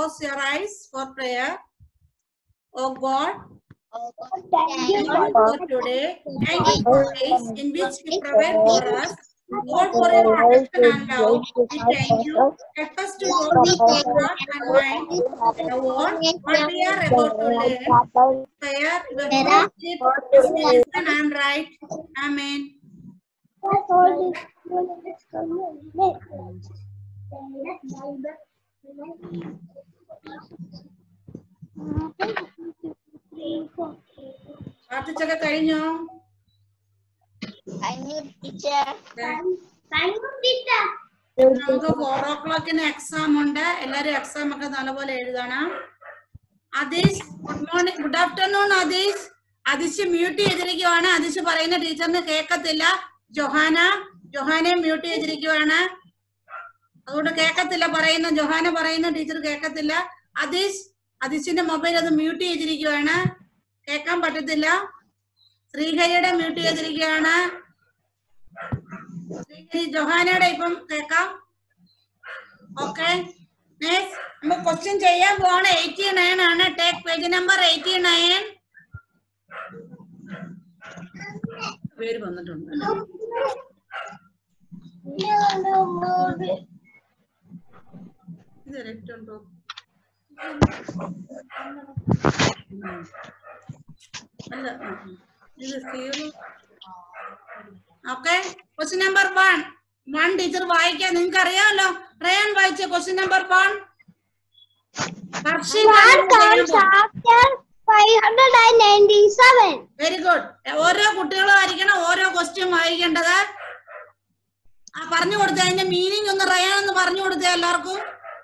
Close your eyes for prayer. Oh God, Thank you, Lord, for today. Thank you for days in which you provide for us. Lord, for your protection and love. We thank you. Help us to go with your heart and mind. Now, Lord, what we are about to learn, prayer, your worship, as we listen and write. Amen. പ്രാർത്ഥിച്ചൊക്കെ കഴിഞ്ഞോ നമുക്ക് four ഓ ക്ലോക്കിന് exam ഉണ്ട് എല്ലാരും exam ഒക്കെ നല്ലപോലെ എഴുതണം Atheesh good morning good afternoon Atheesh Athish mute ചെയ്തിരിക്കുവാണ് അതിശ് പറയുന്ന ടീച്ചറിന് കേൾക്കത്തില്ല ജൊഹാന ജൊഹാനെ മ്യൂട്ട് ചെയ്തിരിക്കുവാണ് അതുകൊണ്ട് കേൾക്കത്തില്ല പറയുന്ന ജൊഹാന പറയുന്ന ടീച്ചർ കേൾക്കത്തില്ല അതീഷ് അതിശിന്റെ മൊബൈൽ അത് മ്യൂട്ട് ചെയ്തിരിക്കുവാണ് കേൾക്കാൻ പറ്റത്തില്ല ശ്രീഹരിയുടെ മ്യൂട്ട് ചെയ്തിരിക്കുകയാണ് ശ്രീഹരി ജൊഹാനയുടെ ഇപ്പം കേൾക്കാം ഓക്കെ നമുക്ക് ക്വസ്റ്റ്യൻ ചെയ്യാൻ പോവാണ് എയ്റ്റി നയൻ ആണ് take page number eighty nine പേര് വന്നിട്ടുണ്ട് ഇത് correct ഉണ്ടോ അല്ല ആ, ആ. ഇത് zero okay question number one one teacher വായിക്കാൻ നിങ്ങൾക്ക് അറിയാമല്ലോ റയാൻ വായിച്ച question number one What comes after 597? Very good ഓരോ കുട്ടികളും ആയിരിക്കണം ഓരോ ക്വസ്റ്റ്യൻ വായിക്കേണ്ടത് ആ പറഞ്ഞു കൊടുത്തേ അതിന്റെ മീനിങ് ഒന്ന് റയാൻ ഒന്ന് പറഞ്ഞു കൊടുത്തേ എല്ലാവർക്കും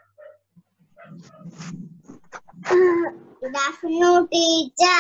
Good afternoon, teacher.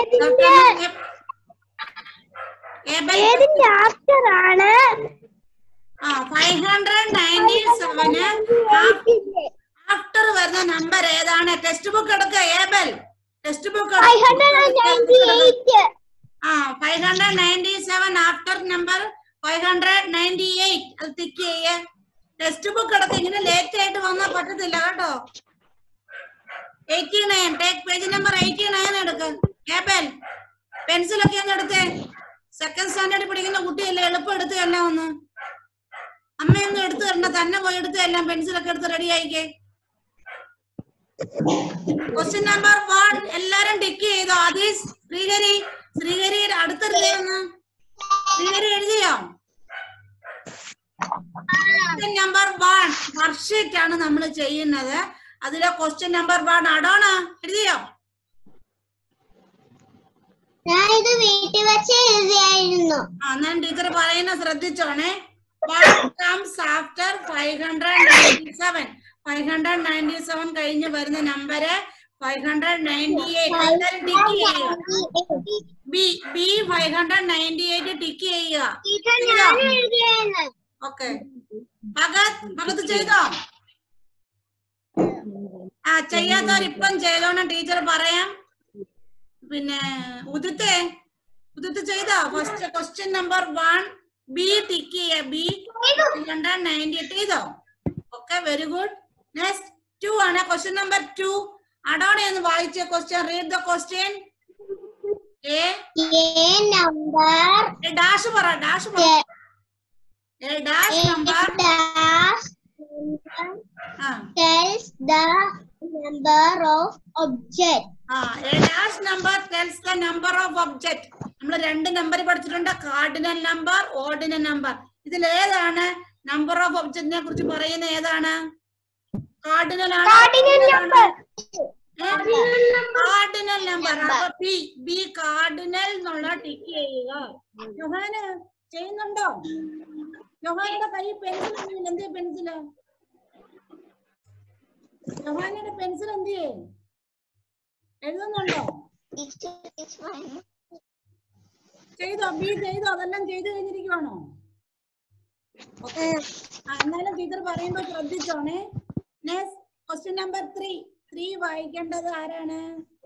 ഏതിന്റെ ആഫ്റ്റർ ആണ് ആ ഫൈവ് ഹൺഡ്രഡ് നയൻറ്റി സെവന് ആഫ്റ്റർ വരുന്ന നമ്പർ ഏതാണ് ടെക്സ്റ്റ് ബുക്ക് എടുക്ക Abel textbook five hundred and ninety eight ആ five hundred ninety seven after number five hundred ninety eight അത് ടിക്ക് ചെയ്യേ ടെക്സ്റ്റ് ബുക്ക് എടുത്ത് ഇങ്ങനെ ലേറ്റ് ആയിട്ട് വന്നാൽ പറ്റത്തില്ല കേട്ടോ eighty nine take page number eighty nine എടുക്ക ഏബൽ പെൻസിലൊക്കെ ഒന്ന് എടുത്തേ സെക്കൻഡ് സ്റ്റാൻഡേർഡിൽ പഠിക്കുന്ന കുട്ടിയല്ലേ എളുപ്പം എടുത്ത് എല്ലാം ഒന്ന് അമ്മയൊന്നും എടുത്തു തരണ്ട തന്നെ പോയി എടുത്ത് എല്ലാം പെൻസിലൊക്കെ എടുത്ത് റെഡി ആയിക്കേ ക്വസ്റ്റ്യൻ നമ്പർ വൺ എല്ലാരും ടിക്ക് ചെയ്തോ ആദീസ് ശ്രീഹരി ശ്രീഹരി അടുത്തല്ലേ ഒന്ന് ശ്രീഹരി എഴുതിയോ ക്വസ്റ്റ്യൻ നമ്പർ വൺ വർക്ക്ഷീറ്റ് ആണ് നമ്മൾ ചെയ്യുന്നത് അതിലെ ക്വസ്റ്റ്യൻ നമ്പർ വൺ അടോണ എഴുതിയോ ഞാൻ ഇത് വീട്ടിൽ വെച്ച് എഴുതിയായിരുന്നു ആ ഞാൻ ടീച്ചർ പറയുന്ന ശ്രദ്ധിച്ചോണേ comes after five hundred ninety seven five hundred ninety seven കഴിഞ്ഞ് വരുന്ന number five hundred ninety eight tick ചെയ്യുക B B five hundred ninety eight tick ചെയ്യുക ടീച്ചർ ഞാൻ എഴുതിയായിരുന്നു ഓക്കെ ഭഗത് ഭഗത് ചെയ്തോ ആ ചെയ്യാത്തവർ ഇപ്പം ചെയ്തോണം ടീച്ചർ പറയാം പിന്നെ ഉദിത്തെ ഉദിത്ത് ചെയ്തോ first question number one B tick ചെയ്യ ബി ഹൺഡ്രഡ് നയൻറ്റി എയ്റ്റ് ചെയ്തോ okay very good next two ആണ് ക്വസ്റ്റ്യൻ നമ്പർ ടു അടോടെ ഒന്ന് വായിച്ച question read the question A A number dash പറ ഡാഷ് പറ എ ഡാഷ് നമ്പർ dash ആ tells the number of object ആ A dash number tells the number of object നമ്മൾ രണ്ട് നമ്പർ പഠിച്ചിട്ടുണ്ട് കാർഡിനൽ നമ്പർ ഓർഡിനൽ നമ്പർ ഇതിൽ ഏതാണ് number of ഒബ്ജക്റ്റിനെ കുറിച്ച് പറയുന്ന ഏതാണ് കാർഡിനൽ ആണ് cardinal number കാർഡിനൽ നമ്പർ അപ്പൊ ബി ബി കാർഡിനൽ എന്നുള്ള ടിക്ക് ചെയ്യുക യോഹാന് ചെയ്യുന്നുണ്ടോ യോഹാനയുടെ കൈ പെൻസിൽ എന്തേ പെൻസില് യോഹാനയുടെ പെൻസിൽ എന്തേ എഴുതുന്നുണ്ടോ ചെയ്തോ ബി ചെയ്തോ അതെല്ലാം ചെയ്തു കഴിഞ്ഞിരിക്കുവാണോ ആ, എന്നാലും ടീച്ചർ പറയുമ്പോ ശ്രദ്ധിച്ചോണേ next question number three three വായിക്കേണ്ടത് ആരാണ്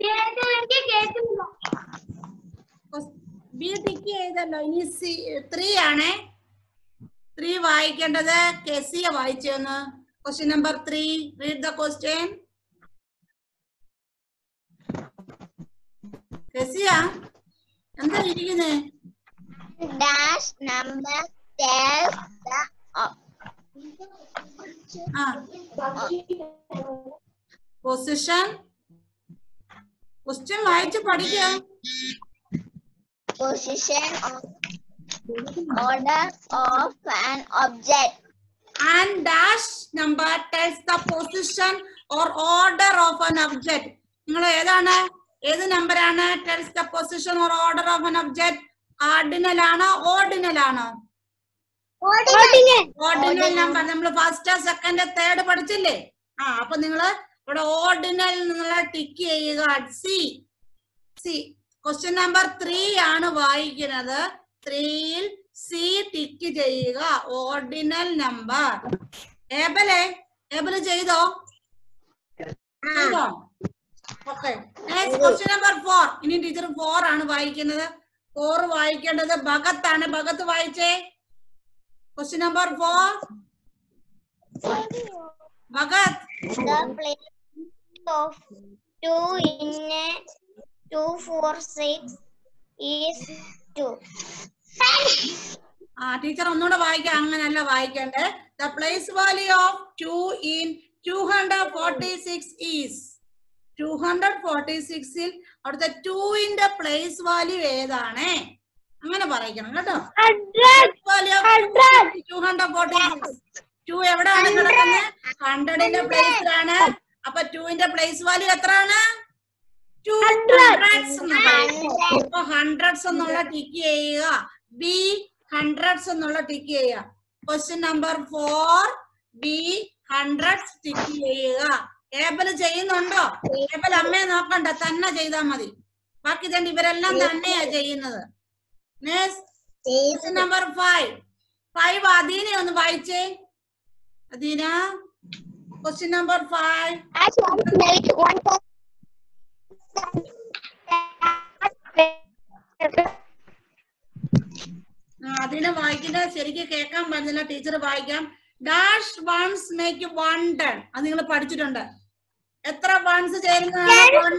ബി ടിക്ക് ചെയ്തല്ലോ ഇനി സി ത്രീ ആണേ ത്രീ വായിക്കേണ്ടത് കെസിയ വായിച്ചെന്ന് question number three read the question ഫെസിയ എന്താ ഇരിക്കുന്നേ dash number tells the op- ആ പൊസിഷൻ ക്വസ്റ്റ്യൻ വായിച്ച് പഠിക്കുക position of order of an object. and dash number tells the position or order of an object നിങ്ങൾ ഏതാണ് ഏത് നമ്പറാണ് tells the position or order of an object cardinal ആണോ ordinal ആണോ ordinal number നമ്മൾ first second third പഠിച്ചില്ലേ ആ അപ്പൊ നിങ്ങള് ഇവിടെ ഓർഡിനൽ നിങ്ങൾ ടിക്ക് ചെയ്യുക C C question number three ആണ് വായിക്കുന്നത് ത്രീയിൽ സി ടിക്ക് ചെയ്യുക ഓർഡിനൽ നമ്പർ ഏബലെ ഏബല് ചെയ്തോ ചെയ്തോ ഓക്കെ ക്വസ്റ്റ്യൻ നമ്പർ ഫോർ ഇനി ടീച്ചർ ഫോർ ആണ് വായിക്കുന്നത് ഫോർ വായിക്കേണ്ടത് ഭഗത്താണ് ഭഗത്ത് വായിച്ചേ question number four Bhagat The place of 2 in a 2, 4, 6 is 2. ആ ടീച്ചർ ഒന്നുകൂടെ വായിക്കാം അങ്ങനല്ല വായിക്കണ്ടേ the place value of two in two hundred forty six is two hundred forty സിക്സിൽ അവിടുത്തെ ടുവിന്റെ പ്ലേസ് വാല്യൂ ഏതാണ് അങ്ങനെ പറയിക്കണം കേട്ടോ two hundred forty six two എവിടെയാണ് കിടക്കുന്നത് ഹൺഡ്രഡിന്റെ പ്ലേസിലാണ് അപ്പൊ ടുവിന്റെ പ്ലേസ് വാല്യൂ എത്രയാണ് ടു ഹൺഡ്രഡ്സ് അപ്പൊ ഹൺഡ്രഡ്സ് എന്നുള്ള ടിക്ക് ചെയ്യുക ബി ഹൺഡ്രഡ്സ് എന്നുള്ള ടിക്ക് ചെയ്യുക question number four B hundreds tick ചെയ്യുക ഏബല് ചെയ്യുന്നുണ്ടോ ഏബൽ അമ്മയെ നോക്കണ്ട തന്നെ ചെയ്താൽ മതി ബാക്കി തന്നെ ഇവരെല്ലാം തന്നെയാ ചെയ്യുന്നത് ക്വസ്റ്റ്യൻ നമ്പർ ഫൈവ് ഫൈവ് അദീനെ ഒന്ന് വായിച്ചേ അദീന ക്വസ്റ്റ്യൻ നമ്പർ ഫൈവ് അതിനെ വായിക്കുന്നത് ശരിക്കും കേൾക്കാൻ പറ്റുന്നില്ല ടീച്ചർ വായിക്കാം dash ones make one ten അത് നിങ്ങൾ പഠിച്ചിട്ടുണ്ട് എത്ര വൺസ് ചേരുന്നതാണ്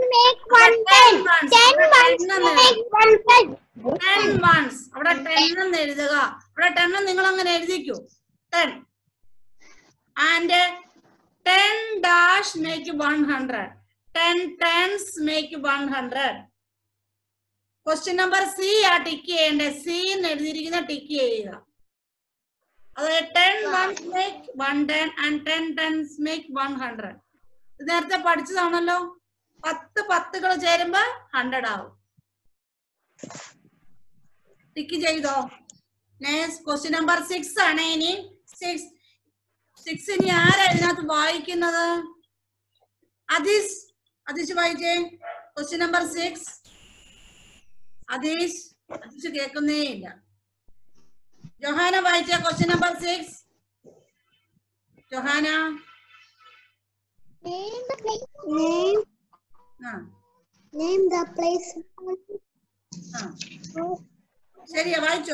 ടെൻ വൺസ് അവിടെ ടെൻ എന്ന് എഴുതുക അവിടെ ടെൻ നിങ്ങൾ അങ്ങനെ എഴുതിക്കൂ ten and ten dash make one hundred ten tens make one hundred question number C ആ ടിക്ക് ചെയ്യേണ്ടത് സി എന്ന് എഴുതിയിരിക്കുന്ന ടിക്ക് ചെയ്യുക അതായത് ten ones make one ten and ten tens make one hundred ഇത് നേരത്തെ പഠിച്ചതാണല്ലോ പത്ത് പത്തുകൾ ചേരുമ്പോ ഹൺഡ്രഡ് ആവും ടിക്ക് ചെയ്തോ നെക്സ്റ്റ് ക്വസ്റ്റ്യൻ നമ്പർ സിക്സ് ആണ് ഇനി സിക്സ് സിക്സ് ഇനി ആരാ ഇതിനകത്ത് വായിക്കുന്നത് അതീഷ് അതീഷ് വായിച്ചേ question number six Atheesh Atheesh കേൾക്കുന്നേ ഇല്ല ജൊഹാന വായിച്ച ക്വസ്റ്റ്യൻ നമ്പർ സിക്സ് ജൊഹാന ആ Name the place. ആ ശരിയാ വായിച്ചോ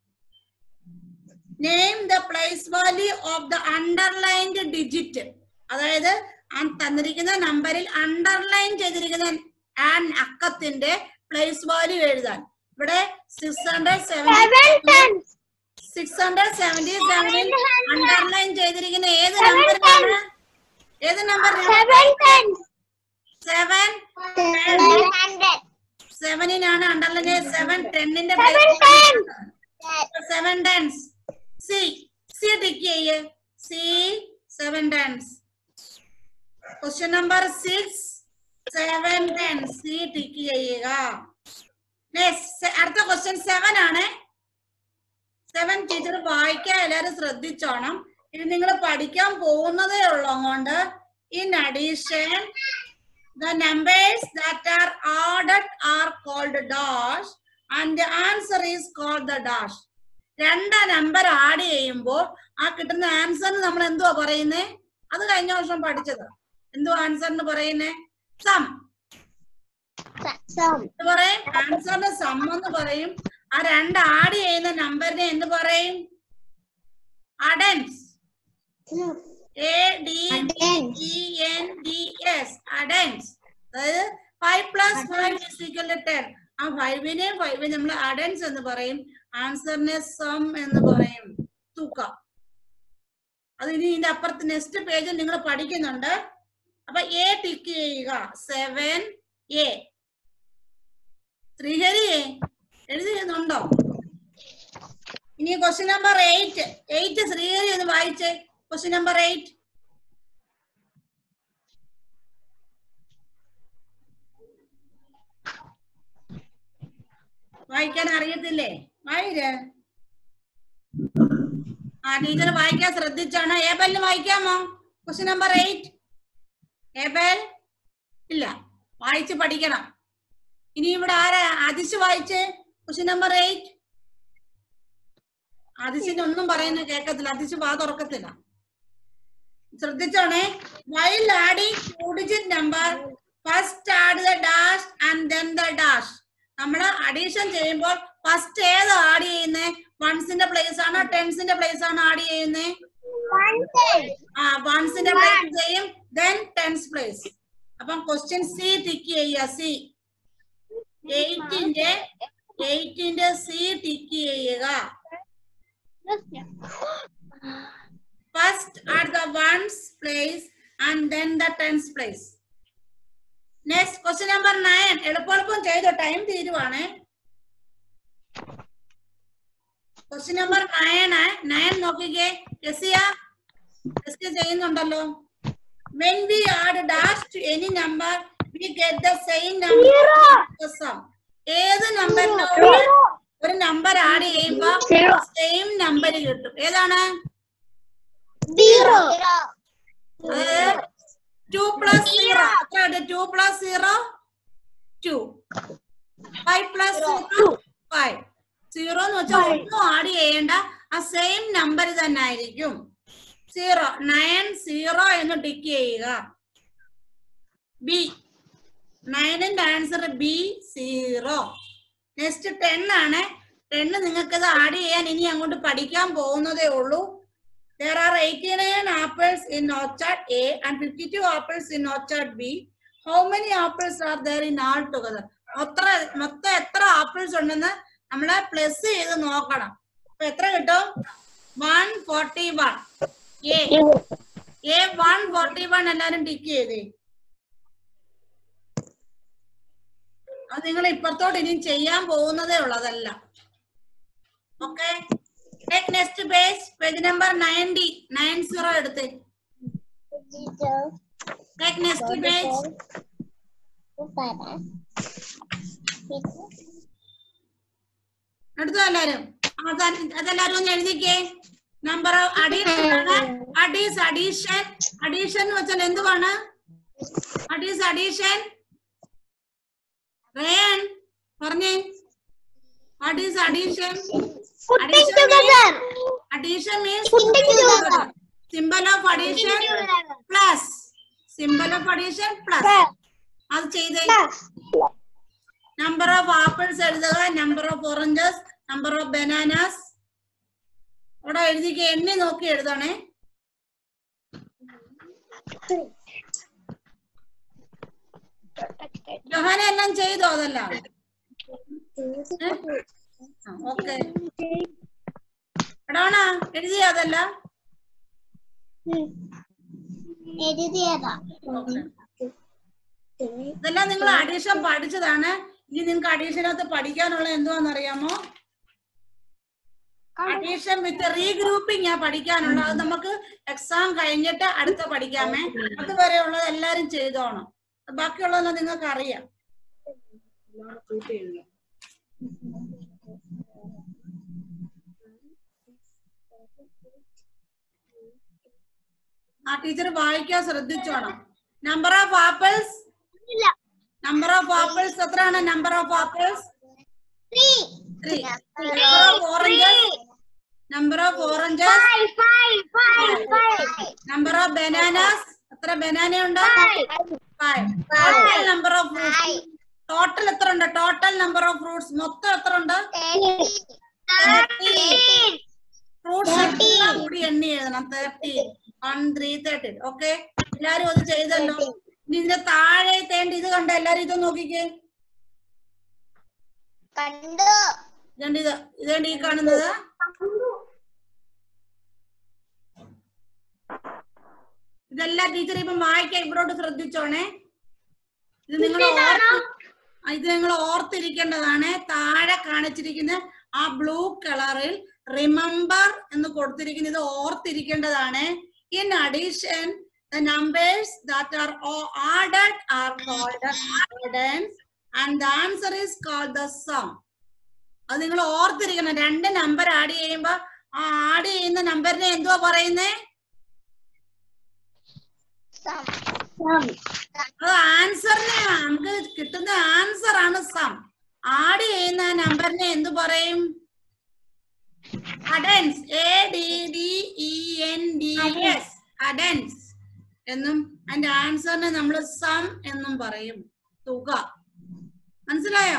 name the place value of the underlined digit അതായത് ആ തന്നിരിക്കുന്ന നമ്പറിൽ അണ്ടർലൈൻ ചെയ്തിരിക്കുന്ന ആൻ അക്കത്തിന്റെ പ്ലേസ് വാല്യൂ എഴുതാൻ ഇവിടെ six hundred seven six hundred seventy സെവനിൽ അണ്ടർലൈൻ ചെയ്തിരിക്കുന്ന ഏത് നമ്പറിലാണ് ഏത് നമ്പറിലാണ് സെവൻ സെവനിനാണ് അണ്ടർലൈൻ സെവൻ ടെന്നിന്റെ seven tens C C tick ചെയ്യ് C seven tens question number six seven tens C tick ചെയ്യുക Next, അടുത്ത ക്വസ്റ്റ്യൻ സെവൻ ആണ് സെവൻ ടീച്ചർ വായിക്കാൻ എല്ലാരും ശ്രദ്ധിച്ചോണം ഇത് നിങ്ങൾ പഠിക്കാൻ പോകുന്നതേ ഉള്ളൂ അതുകൊണ്ട് in addition the numbers that are ordered are called dash and the answer is called the dash രണ്ട് നമ്പർ ആഡ് ചെയ്യുമ്പോൾ ആ കിട്ടുന്ന ആൻസറിന് നമ്മൾ എന്തുവാ പറയുന്നേ അത് കഴിഞ്ഞ വർഷം പഠിച്ചത് എന്തുവാ ആൻസറിന് പറയുന്നേ സം എന്ത് പറയും ആൻസറിന് സം എന്ന് പറയും ആ രണ്ട് ആഡ് ചെയ്യുന്ന നമ്പറിനെ എന്ത് പറയും addends A D E N D S addends അതായത് five plus five is equal to ten ആ ഫൈവിനെ ഫൈവ് നമ്മൾ അഡൻസ് എന്ന് പറയും ആൻസറിനെ സം എന്ന് പറയും തൂക്കം അത് ഇനി ഇതിന്റെ അപ്പുറത്ത് നെക്സ്റ്റ് പേജിൽ നിങ്ങൾ പഠിക്കുന്നുണ്ട് അപ്പൊ എ ടിക്ക് ചെയ്യുക സെവൻ എ ശ്രീഹരി എഴുതിയുന്നുണ്ടോ ഇനി question number eight eight Sreehari ഒന്ന് വായിച്ചേ ക്വസ്റ്റ്യൻ നമ്പർ എയ്റ്റ് വായിക്കാൻ അറിയത്തില്ലേ വായിര് ആ ടീച്ചർ വായിക്കാൻ ശ്രദ്ധിച്ചാണ് ഏബലിന് വായിക്കാമോ ക്വസ്റ്റ്യൻ നമ്പർ എയ്റ്റ് ഏബൽ ഇല്ല വായിച്ച് പഠിക്കണം ഇനി ഇവിടെ ആരാ അതിശ് വായിച്ച് ക്വസ്റ്റ്യൻ നമ്പർ എയ്റ്റ് അതിശിന് ഒന്നും പറയുന്നത് കേൾക്കത്തില്ല അതിശ് വാ തുറക്കത്തില്ല ശ്രദ്ധിച്ചോണേ while adding two digit number first add the dash and then the dash നമ്മൾ അഡീഷൻ ചെയ്യുമ്പോൾ ഫസ്റ്റ് ഏത് ആഡ് ചെയ്യുന്നേ വൺസിന്റെ പ്ലേസ് ആണോ ടെൻസിന്റെ പ്ലേസ് ആണോ ആഡ് ചെയ്യുന്നേ ആ വൺസിന്റെ പ്ലേസ് ചെയ്യും ദെൻ ടെൻസ് പ്ലേസ് അപ്പം ക്വസ്റ്റ്യൻ സി ടിക്ക് ചെയ്യുക സി എയ്റ്റിന്റെ എയ്റ്റിന്റെ സി ടിക്ക് ചെയ്യുക first are the ones place and then the tens place next question number nine എളുപ്പം ചെയ്തോ ടൈം തീരുവാണേ ക്വസ്റ്റ്യൻ നമ്പർ നയൻ നയൻ നോക്കിക്കേ രസിയ രസിയ ചെയ്യുന്നുണ്ടല്ലോ when we add dash to any number we get the same number sum ഏത് നമ്പറിനോട് ഒരു number add ചെയ്യുമ്പോ same number കിട്ടും ഏതാണ് സീറോ അതായത് ടു പ്ലസ് സീറോ എത്ര two plus zero two five plus zero five zero എന്ന് വെച്ചാൽ ഒന്നും ആഡ് ചെയ്യേണ്ട ആ സെയിം നമ്പർ തന്നെ ആയിരിക്കും സീറോ നയൻ സീറോ എന്ന് ടിക്ക് ചെയ്യുക ബി നയനിന്റെ answer B zero next ten ആണ് ടെന്ന് നിങ്ങൾക്ക് ഇത് ആഡ് ചെയ്യാൻ ഇനി അങ്ങോട്ട് പഠിക്കാൻ പോകുന്നതേ ഉള്ളൂ There are 89 apples in orchard A and 52 apples in orchard B. How many apples are there in all together? മൊത്ര മൊത്തം എത്ര ആപ്പിൾസ് ഉണ്ടെന്ന് നമ്മള് പ്ലസ് ചെയ്ത് നോക്കണം അപ്പൊ എത്ര കിട്ടും one forty one A A one forty one എല്ലാരും ടിക്ക് ചെയ്തേ അത് നിങ്ങൾ ഇപ്പുറത്തോട്ട് ഇനി ചെയ്യാൻ പോകുന്നതേ ഉള്ളതല്ല okay Take next page, page number 90, 90 എടുത്ത്. Take next page. എടുത്തോ എല്ലാരും അത- അതെല്ലാരും ഒന്ന് എഴുതിക്കേ നമ്പർ ഓഫ് അഡീഷൻ ആണ് അഡീസ് അഡീഷൻ അഡീഷൻ എന്ന് വെച്ചാൽ എന്തുവാണ് അഡീസ് അഡീഷൻ റേൻ പറഞ്ഞേ അഡീസ് addition Addition means Putting together. symbol of addition plus. Symbol of addition plus. അത് ചെയ്തേ നമ്പർ ഓഫ് ആപ്പിൾസ് എഴുതുക number of oranges number of bananas അവിടെ എഴുതിക്ക എണ്ണി നോക്കി എഴുതണേ ജോഹാന എല്ലാം ചെയ്തോ അതെല്ലാം ഓക്കെ എടാണ എഴുതിയോ അതെല്ലാം എഴുതിയതാ ഇതെല്ലാം നിങ്ങൾ അഡീഷൻ പഠിച്ചതാണ് ഇനി നിങ്ങൾക്ക് അഡീഷനകത്ത് പഠിക്കാനുള്ള എന്തുവാന്ന് അറിയാമോ അഡീഷൻ വിത്ത് റീഗ്രൂപ്പിംഗ് ആ പഠിക്കാനുള്ള അത് നമുക്ക് എക്സാം കഴിഞ്ഞിട്ട് അടുത്ത പഠിക്കാമേ അതുവരെ ഉള്ളത് എല്ലാരും ചെയ്തോണം ബാക്കിയുള്ളതെല്ലാം നിങ്ങൾക്ക് അറിയാം ആ ടീച്ചർ വായിക്കാൻ ശ്രദ്ധിച്ചോണം നമ്പർ ഓഫ് ആപ്പിൾസ് ഇല്ല നമ്പർ ഓഫ് ആപ്പിൾസ് എത്രയാണ് number of apples three three number of oranges number of oranges five five five five number of bananas എത്ര ബനാന ഉണ്ട് five total number of fruits total എത്ര ഉണ്ട് total number of fruits മൊത്തം എത്ര ഉണ്ട് fruits എല്ലാം കൂടി എണ്ണി എഴുതണം thirty one three thirty okay എല്ലാരും അത് ചെയ്തല്ലോ ഇനി ഇതിന്റെ താഴെ തേണ്ട ഇത് കണ്ട എല്ലാരും ഇത് നോക്കിക്കേ കണ്ടു ഇതുണ്ട് ഇത് ഇതുണ്ട് ഈ കാണുന്നത് ഇതെല്ലാം ടീച്ചർ ഇപ്പം വായിക്കാൻ ഇവിടോട്ട് ശ്രദ്ധിച്ചോണേ ഇത് നിങ്ങൾ ഓർത്ത് ആ, ഇത് നിങ്ങൾ ഓർത്തിരിക്കേണ്ടതാണ് താഴെ കാണിച്ചിരിക്കുന്ന ആ ബ്ലൂ കളറിൽ റിമെമ്പർ എന്ന് കൊടുത്തിരിക്കുന്ന ഇത് ഓർത്തിരിക്കേണ്ടതാണ് in addition the numbers that are added are called addends and the answer is called the sum അത് നിങ്ങൾ ഓർത്തിരിക്കണം രണ്ട് നമ്പർ ആഡ് ചെയ്യുമ്പോ ആ ആഡ് ചെയ്യുന്ന നമ്പറിനെ എന്തുവാ പറയുന്നേ അത് ആൻസറിനെ നമുക്ക് കിട്ടുന്ന ആൻസർ ആണ് സം ആഡ് ചെയ്യുന്ന നമ്പറിനെ എന്തു പറയും addends A D D E N D S addends എന്നും അതിന്റെ ആൻസറിനെ നമ്മൾ സം എന്നും പറയും തുക മനസ്സിലായോ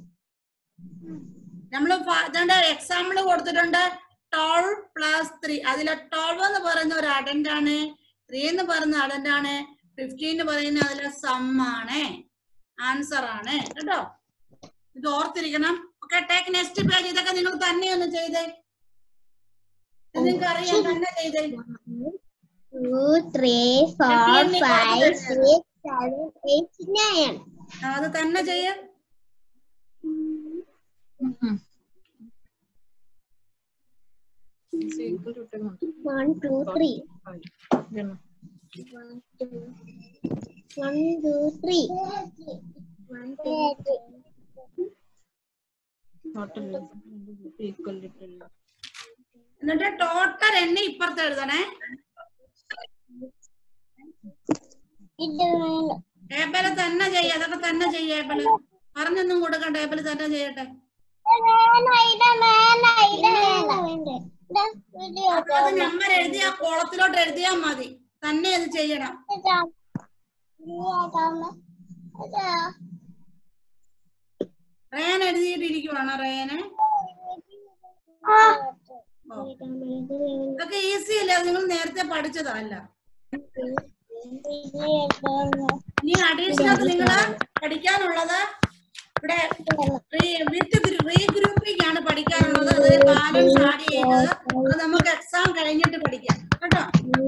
നമ്മൾ ഇതിന്റെ എക്സാമ്പിൾ കൊടുത്തിട്ടുണ്ട് ട്വൽവ് പ്ലസ് ത്രീ അതിലെ ട്വൽവ് എന്ന് പറയുന്ന ഒരു അഡന്റ് ആണ് ത്രീ എന്ന് പറയുന്ന അഡന്റ് ആണ് ഫിഫ്റ്റീൻ എന്ന് പറയുന്ന അതിലെ സം ആണ് ആൻസർ ആണ് കേട്ടോ ഇത് ഓർത്തിരിക്കണം ഓക്കെ ടേക്ക് നെക്സ്റ്റ് പേജ് ഇതൊക്കെ നിങ്ങൾ തന്നെ ഒന്ന് ചെയ്തേ ഇത് നിങ്ങൾക്ക് അറിയാം തന്നെ ചെയ്തേ two three four five six seven eight nine ആ, അത് തന്നെ ചെയ്യ one two three one two three one two three എന്നിട്ട് ടോട്ടൽ എണ്ണ ഇപ്പുറത്ത് എഴുതണേ ഇത് വേണം ടേബിള് തന്നെ ചെയ്യ അതൊക്കെ തന്നെ ചെയ്യ ടേബിള് പറഞ്ഞൊന്നും കൊടുക്കണ്ട ടേബിള് തന്നെ ചെയ്യട്ടെ അത് നമ്പർ എഴുതി ആ കോളത്തിലോട്ട് എഴുതിയാ മതി തന്നെ അത് ചെയ്യണം റേൻ എഴുതിയിട്ടിരിക്കുവാണോ റേന് ഇതൊക്കെ ഈസി അല്ലേ അത് നിങ്ങൾ നേരത്തെ പഠിച്ചതല്ല ഇനി അഡീഷണൽ നിങ്ങൾ പഠിക്കാനുള്ളത് ഇവിടെ വിത്ത് റീഗ്രൂപ്പിംഗ് ആണ് പഠിക്കാനുള്ളത് അത് ബാലൻസ് ആഡ് ചെയ്തത് അത് നമുക്ക് എക്സാം കഴിഞ്ഞിട്ട് പഠിക്കാം കേട്ടോ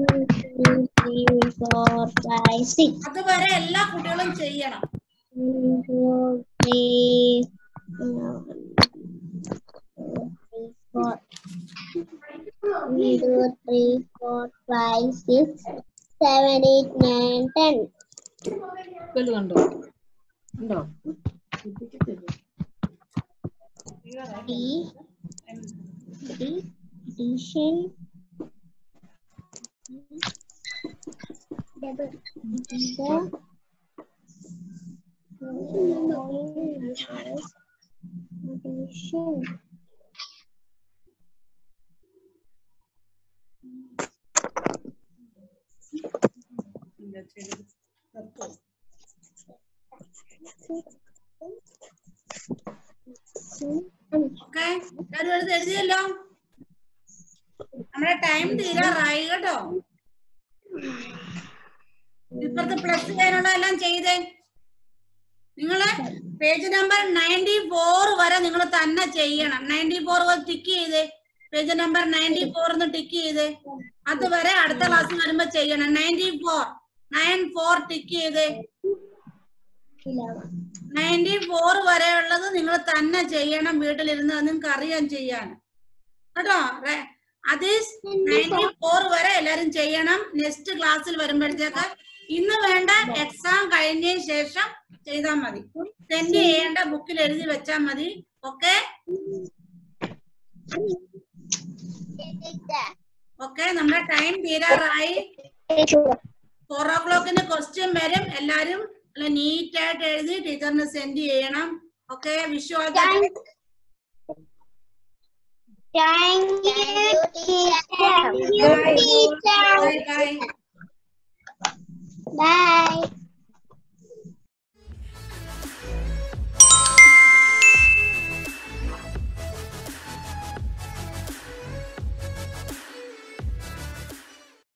four, five, six. അതുവരെ എല്ലാ കുട്ടികളും ചെയ്യണം One, two, three, one, two, three, four. One, two, three, four, five, six, seven, eight, nine, ten. കണ്ടോ ഉണ്ടോ D, D, addition. Double, the, addition. Okay എല്ലാവരും എഴുതി എഴുതിയല്ലോ നമ്മുടെ ടൈം തീരാറായി കേട്ടോ ഇപ്പുറത്ത് പ്ലസ് ചെയ്യാനുള്ള എല്ലാം ചെയ്തേ നിങ്ങള് പേജ് നമ്പർ നയൻറ്റി ഫോർ വരെ നിങ്ങൾ തന്നെ ചെയ്യണം നയൻറ്റി ഫോർ വരെ ടിക്ക് ചെയ്തേ പേജ് നമ്പർ നയൻറ്റി ഫോർ എന്ന് ടിക്ക് ചെയ്തേ അതുവരെ അടുത്ത ക്ലാസ് വരുമ്പോ ചെയ്യണം ninety four nine four tick ചെയ്തേ നയൻറ്റി ഫോർ വരെയുള്ളത് നിങ്ങൾ തന്നെ ചെയ്യണം വീട്ടിലിരുന്ന് അത് നിങ്ങൾക്ക് അറിയാൻ ചെയ്യാൻ കേട്ടോ റേ- അതീസ് നയൻറ്റി ഫോർ വരെ എല്ലാരും ചെയ്യണം നെക്സ്റ്റ് ക്ലാസ്സിൽ വരുമ്പോഴത്തേക്ക് ഇന്ന് വേണ്ട എക്സാം കഴിഞ്ഞതിന് ശേഷം ചെയ്താൽ മതി സെൻഡ് ചെയ്യേണ്ട ബുക്കിൽ എഴുതി വെച്ചാൽ മതി ഓക്കെ ഓക്കെ നമ്മുടെ ടൈം തീരാറായി ഫോർ ഓ ക്ലോക്കിന് ക്വസ്റ്റ്യൻ വരും എല്ലാരും നീറ്റ് ആയിട്ട് എഴുതി ടീച്ചറിന് സെൻഡ് ചെയ്യണം okay Vishu all Thank you, teacher. Thank you, teacher. Bye bye Bye.